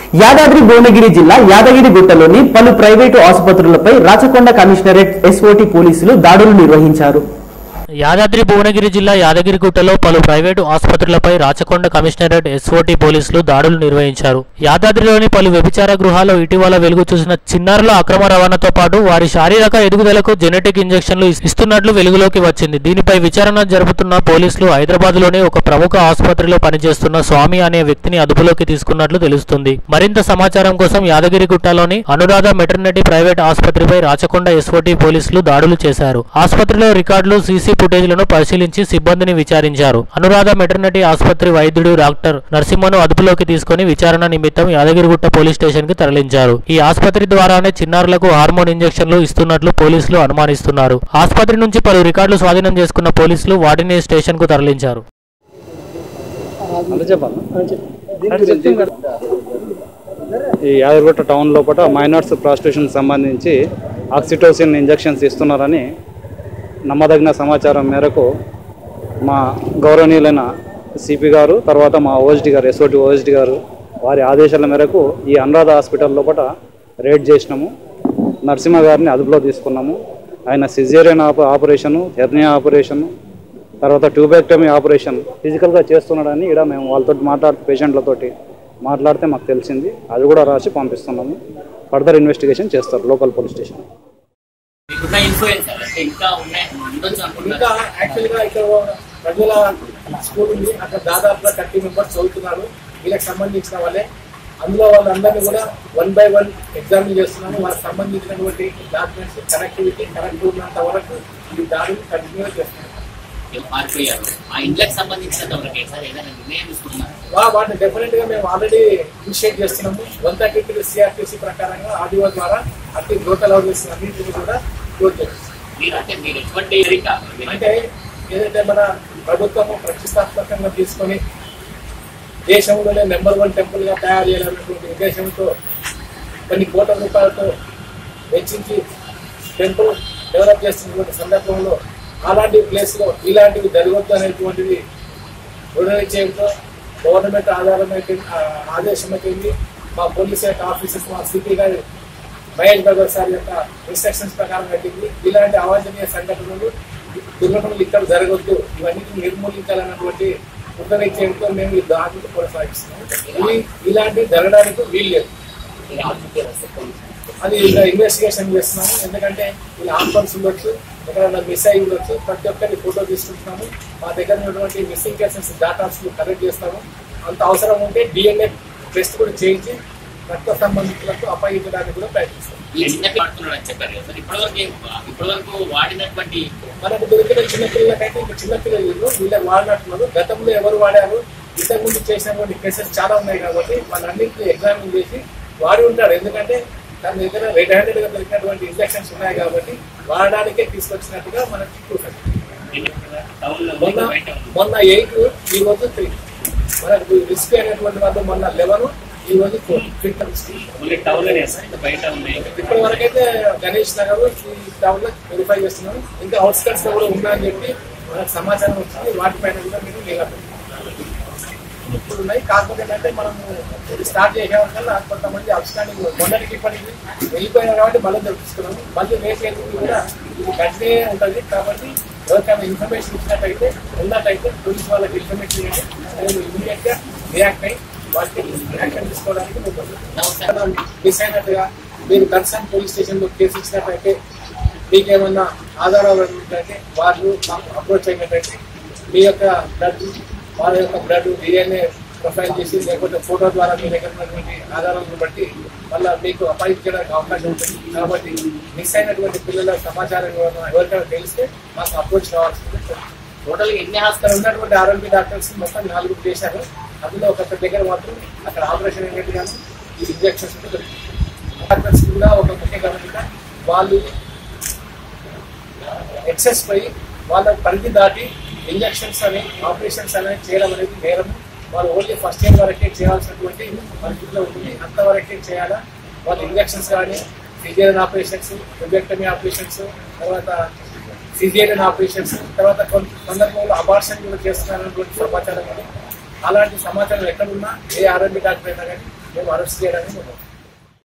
యాదాద్రి భువనగిరి జిల్లా యాదగిరిగుట్టలోని పలు ప్రైవేటు ఆసుపత్రులపై రాచకొండ కమిషనరేట్ ఎస్ఓటి పోలీసులు దాడులు నిర్వహించారు యాదాద్రి భువనగిరి జిల్లా యాదగిరిగుట్టలో పలు ప్రైవేటు ఆసుపత్రులపై రాచకొండ కమిషనరేట్ ఎస్ఓటి పోలీసులు దాడులు నిర్వహించారు యాదాద్రిలోని పలు వ్యభిచార గృహాల్లో ఇటీవల వెలుగు చూసిన చిన్నారుల అక్రమ రవాణాతో పాటు వారి శారీరక ఎదుగుదలకు జెనెటిక్ ఇంజెక్షన్లు ఇస్- ఇస్తున్నట్లు వెలుగులోకి వచ్చింది దీనిపై విచారణ జరుపుతున్న పోలీసులు హైదరాబాద్లోని ఒక ప్రముఖ ఆసుపత్రిలో పనిచేస్తున్న స్వామి అనే వ్యక్తిని అదుపులోకి తీసుకున్నట్లు తెలుస్తుంది మరింత సమాచారం కోసం యాదగిరిగుట్టలోని అనురాధ మెటర్నిటీ ప్రైవేట్ ఆసుపత్రిపై రాచకొండ ఎస్ఓటి పోలీసులు దాడులు చేశారు ఆసుపత్రిలో రికార్డులు సీసీ ఫుటేజ్లను పరిశీలించి సిబ్బందిని విచారించారు అనురాధ మెటర్నిటీ ఆసుపత్రి వైద్యుడు డాక్టర్ నరసింహను అదుపులోకి తీసుకుని విచారణ నిమిత్తం యాదగిరిగుట్ట పోలీస్ స్టేషన్ కి తరలించారు ఈ ఆసుపత్రి ద్వారానే చిన్నారులకు హార్మోన్ ఇంజెక్షన్లు ఇస్తున్నట్లు పోలీసులు అనుమానిస్తున్నారు ఆసుపత్రి నుంచి పలు రికార్డులు స్వాధీనం చేసుకున్న పోలీసులు వాటిని స్టేషన్ కు తరలించారు ఈ యాదగిరిగుట్ట టౌన్ లోపల మైనార్స్ ప్రాస్టిట్యూషన్ సంబంధించి ఆక్సిటోసిన్ ఇంజెక్షన్స్ ఇస్తున్నారని నమ్మదగిన సమాచారం మేరకు మా గౌరవనీయులైన సిపి గారు తర్వాత మా ఓఎస్డి గారు ఎస్ఓటి ఓఎస్డి గారు వారి ఆదేశాల మేరకు ఈ అనురాధ హాస్పిటల్ లోపల రేడ్ చేసినాము నరసింహ గారిని అదుపులో తీసుకున్నాము ఆయన సిజేరియన్ ఆప ఆపరేషను హెర్నియా ఆపరేషను తర్వాత ట్యూబెక్టమీ ఆపరేషన్ ఫిజికల్గా చేస్తున్నాడని ఇక్కడ మేము వాళ్ళతో మాట్లాడుతూ పేషెంట్లతోటి మాట్లాడితే మాకు తెలిసింది అది కూడా రాసి పంపిస్తున్నాము ఫర్దర్ ఇన్వెస్టిగేషన్ చేస్తారు లోకల్ పోలీస్ స్టేషన్ మీకున్న ఇన్ఫ్లుయెన్సర్ అంటే ఇంకా ఉన్నాయి ఉండొచ్చు అనుకుంటున్నారు ఇంకా యాక్చువల్ గా ఇక్కడ ప్రజల స్కూల్ ఉంది అక్కడ దాదాపుగా థర్టీ మెంబర్స్ చదువుతున్నారు వీళ్ళకి సంబంధించిన వాళ్ళే అందులో వాళ్ళందరినీ కూడా వన్ బై వన్ ఎగ్జామిన్ చేస్తున్నాము వాళ్ళకి సంబంధించినటువంటి డాక్యుమెంట్స్ కనెక్టివిటీ కరెక్ట్ ఉన్నంత వరకు ఈ దాడులు కంటిన్యూ చేస్తున్నాము మారిపోయారు ఆ ఇంట్లోకి సంబంధించినంత వరకే సార్ ఏదైనా నిర్ణయం తీసుకున్నారు వా- వాటిని డెఫినెట్ గా మేము ఆల్రెడీ ఇనిషియేట్ చేస్తున్నాము వన్ థర్టీ త్రీ సిఆర్టీసీ ప్రకారంగా ఆర్డీఓ ద్వారా అతి గ్రోత్ అలౌ చేసిన అన్నింటినీ కూడా క్లోజ్ చేస్తాం మీరు అంటే మీరు ఎటువంటి ఎరిక మీరు అంటే ఏదైతే మన ప్రభుత్వము ప్రతిష్టాత్మకంగా తీసుకొని దేశంలోనే నెంబర్ వన్ టెంపుల్ గా తయారు చేయాలన్నటువంటి ఉద్దేశంతో కొన్ని కోట్ల రూపాయలతో వెచ్చించి టెంపుల్ డెవలప్ చేస్తున్నటువంటి సందర్భంలో అలాంటి ప్లేస్ లో ఇలాంటివి జరగొద్దు అనేటువంటిది నిర్ణయించడంతో గవర్నమెంట్ ఆధారమైతే ఆదేశం అయిపోయింది మా పోలీస్ శాఖ ఆఫీసర్స్ మా సిపి గారి మహేష్ భగవత్ సార్ యొక్క ఇన్స్ట్రక్షన్స్ ప్రకారం పెట్టింది ఇలాంటి అవాంఛనీయ సంఘటనలు దుర్ఘటనలు ఇక్కడ జరగొద్దు ఇవన్నీ నిర్మూలించాలన్నటువంటి ఉత్తరించడంతో మేము ఈ దాడులు కొనసాగిస్తున్నాం ఇవి ఇలాంటివి జరగడానికి వీలు లేదు అది ఇంకా ఇన్వెస్టిగేషన్ చేస్తున్నాము ఎందుకంటే ఇలా ఆన్ఫర్స్ ఉండొచ్చు ఎక్కడైనా మిస్ అయ్యి ఉండొచ్చు ప్రతి ఒక్కరిని ఫోటో తీసుకుంటున్నాము మా దగ్గర ఉన్నటువంటి మిస్సింగ్ కేసెస్ డాటాస్ కలెక్ట్ చేస్తాము అంత అవసరం ఉంటే డిఎన్ఏ టెస్ట్ కూడా చేయించి రక్త సంబంధితులకు అప్పగించడానికి కూడా ప్రయత్నిస్తాం ఈ చిన్న వాడుతున్నాడు అని చెప్పారు కదా సార్ ఇప్పటివరకు ఇప్పటివరకు వాడినటువంటి మనకు దొరికిన చిన్నపిల్లలకైతే ఇంకా చిన్నపిల్లలు వీళ్ళు వీళ్ళకి వాడినట్టున్నారు గతంలో ఎవరు వాడారు ఇంతకుముందు చేసినటువంటి కేసెస్ చాలా ఉన్నాయి కాబట్టి వాళ్ళన్నింటినీ ఎగ్జామిన్ చేసి వాడి ఉంటారు ఎందుకంటే తన దగ్గర రెడ్ హ్యాండెడ్ గా దొరికినటువంటి ఇంజక్షన్స్ ఉన్నాయి కాబట్టి వాడడానికే తీసుకొచ్చినట్టుగా మనకి proof ఉంది. టౌన్ లో మొన్న బయట ఉంది. మొన్న ఎయిట్ ఈ రోజు త్రీ మనకు రిస్క్ అయినటువంటి వాళ్ళు మొన్న లెవెన్ ఈ రోజు four fifth risk only town లోనే సార్ ఇంకా బయట ఉన్నాయి ఇప్పటి వరకైతే గణేష్ నగర్ ఈ టౌన్ లో వెరిఫై చేస్తున్నాం ఇంకా అవుట్స్కట్స్ లో కూడా ఉన్నా అని చెప్పి మనకు సమాచారం వచ్చింది వాటిపైన కూడా మీరు నిఘా పెట్టాలి. ఇప్పుడు ఉన్నాయి కాకపోతే ఏంటంటే మనం ఇది స్టార్ట్ చేసేవాళ్ళకల్లా కొంతమంది అవుట్స్టాండింగ్ మొన్నటికి ఇప్పటికి వెళ్ళిపోయినా కాబట్టి మళ్ళీ తెలుసుకున్నాము మళ్ళీ రేపు ఎందుకు కూడా ఇది కంటిన్యూ ఉంటుంది కాబట్టి ఎవరికైనా ఇన్ఫర్మేషన్ ఇచ్చినట్టయితే ఉన్నట్టయితే పోలీస్ వాళ్ళకి ఇన్ఫర్మేషన్ ఇవ్వండి నేను ఇమీడియట్ గా రియాక్ట్ అయ్యి వాటికి యాక్షన్ తీసుకోవడానికి మేము మిస్ అయినట్టుగా మీరు కన్సర్న్ పోలీస్ స్టేషన్ లో కేసు ఇచ్చినట్టయితే మీకేమన్నా ఆధారాలు ఉన్నట్లయితే వాళ్ళు మాకు అప్రోచ్ అయినట్టయితే మీ యొక్క బ్లడ్ వాళ్ళ యొక్క బ్లడ్ డిఎన్ఏ ప్రొఫైల్ చేసి లేకపోతే ఫోటో ద్వారా మీ దగ్గర ఉన్నటువంటి ఆధారాలను బట్టి మళ్ళీ మీకు అపాయించడానికి అవకాశం ఉంటుంది కాబట్టి మిస్ అయినటువంటి పిల్లల సమాచారం ఏమైనా ఎవరికైనా తెలిస్తే మాకు అప్రోచ్ కావాల్సింది టోటల్ ఎన్ని అక్కడ హాస్పిటల్ ఉన్నటువంటి ఆర్ఎంపీ డాక్టర్స్ మొత్తం నాలుగు చేశారు అందులో ఒక దగ్గర మాత్రం అక్కడ ఆపరేషన్ అయినట్టుగా ఈ ఇంజక్షన్స్ డాక్టర్స్ కూడా ఒక ముఖ్య గమనిక వాళ్ళు ఎక్సెస్ పోయి వాళ్ళ పరిధి దాటి ఇంజక్షన్స్ అని ఆపరేషన్స్ అనేది చేయడం అనేది నేరం వాళ్ళు ఓన్లీ ఫస్ట్ ఇయర్ వరకే చేయాల్సినటువంటి పరిస్థితిలో ఉంటుంది అంతవరకే చేయాలా వాళ్ళు ఇంజక్షన్స్ కానీ సిజేరియన్ ఆపరేషన్స్ రిబెక్టమీ ఆపరేషన్స్ తర్వాత సిజేరియన్ ఆపరేషన్స్ తర్వాత కొన్ని సందర్భంలో అబార్షన్ కూడా చేస్తున్నారనేటువంటి సమాచారం ఉంది అలాంటి సమాచారం ఎక్కడున్నా ఏ ఆర్ఎంబీ డాక్టర్ అయినా కానీ మేము అరెస్ట్ చేయడానికి ఉన్నాం